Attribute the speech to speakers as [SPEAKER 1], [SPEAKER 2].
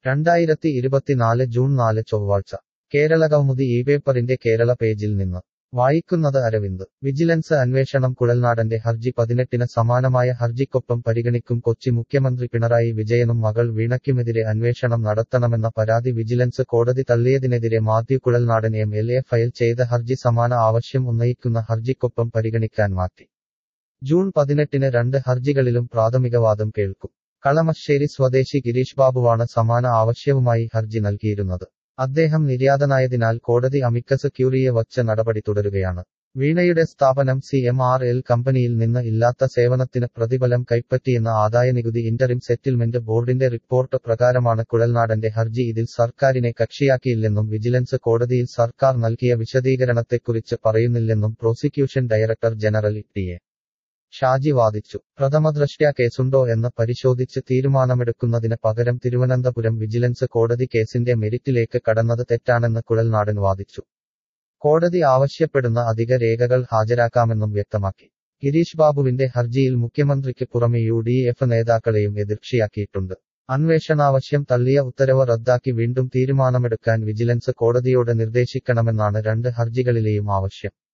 [SPEAKER 1] രണ്ടായിരത്തി ഇരുപത്തിനാല് ജൂൺ നാല് ചൊവ്വാഴ്ച കേരളകൗമുദി ഈ പേപ്പറിന്റെ കേരള പേജിൽ നിന്ന് വായിക്കുന്നത് അരവിന്ദ് വിജിലൻസ് അന്വേഷണം കുഴൽനാടന്റെ ഹർജി പതിനെട്ടിന് സമാനമായ ഹർജിക്കൊപ്പം പരിഗണിക്കും കൊച്ചി മുഖ്യമന്ത്രി പിണറായി വിജയനും മകൾ വീണയ്ക്കുമെതിരെ അന്വേഷണം നടത്തണമെന്ന പരാതി വിജിലൻസ് കോടതി തള്ളിയതിനെതിരെ Mathew Kuzhalnadan M L A file ചെയ്ത ഹർജി സമാന ആവശ്യം ഉന്നയിക്കുന്ന ഹർജിക്കൊപ്പം പരിഗണിക്കാൻ മാറ്റി ജൂൺ പതിനെട്ടിന് രണ്ട് ഹർജികളിലും പ്രാഥമികവാദം കേൾക്കും കളമശ്ശേരി സ്വദേശി ഗിരീഷ് ബാബുവാണ് സമാന ആവശ്യവുമായി ഹർജി നൽകിയിരുന്നത് അദ്ദേഹം നിര്യാതനായതിനാൽ കോടതി അമിക്കസ് ക്യൂറിയെ വച്ച നടപടി തുടരുകയാണ് വീണയുടെ സ്ഥാപനം സി എം ആർ എൽ കമ്പനിയിൽ നിന്ന് ഇല്ലാത്ത സേവനത്തിന് പ്രതിഫലം കൈപ്പറ്റിയെന്ന ആദായനികുതി ഇന്ററിം സെറ്റിൽമെന്റ് ബോർഡിന്റെ റിപ്പോർട്ട് പ്രകാരമാണ് കുഴൽനാടന്റെ ഹർജി ഇതിൽ സർക്കാരിനെ കക്ഷിയാക്കിയില്ലെന്നും വിജിലൻസ് കോടതിയിൽ സർക്കാർ നൽകിയ വിശദീകരണത്തെക്കുറിച്ച് പറയുന്നില്ലെന്നും prosecution director general T A Shaji വാദിച്ചു പ്രഥമദൃഷ്ട്യാ കേസുണ്ടോ എന്ന് പരിശോധിച്ച് തീരുമാനമെടുക്കുന്നതിന് പകരം തിരുവനന്തപുരം വിജിലൻസ് കോടതി കേസിന്റെ മെരിറ്റിലേക്ക് കടന്നത് തെറ്റാണെന്ന് കുഴൽനാടൻ വാദിച്ചു കോടതി ആവശ്യപ്പെടുന്ന അധിക രേഖകൾ ഹാജരാക്കാമെന്നും വ്യക്തമാക്കി ഗിരീഷ് ബാബുവിന്റെ ഹർജിയിൽ മുഖ്യമന്ത്രിക്ക് പുറമെ യു ഡി എഫ് നേതാക്കളെയും എതിർക്ഷിയാക്കിയിട്ടുണ്ട് അന്വേഷണാവശ്യം തള്ളിയ ഉത്തരവ് റദ്ദാക്കി വീണ്ടും തീരുമാനമെടുക്കാൻ വിജിലൻസ് കോടതിയോട് നിർദ്ദേശിക്കണമെന്നാണ് രണ്ട് ഹർജികളിലെയും ആവശ്യം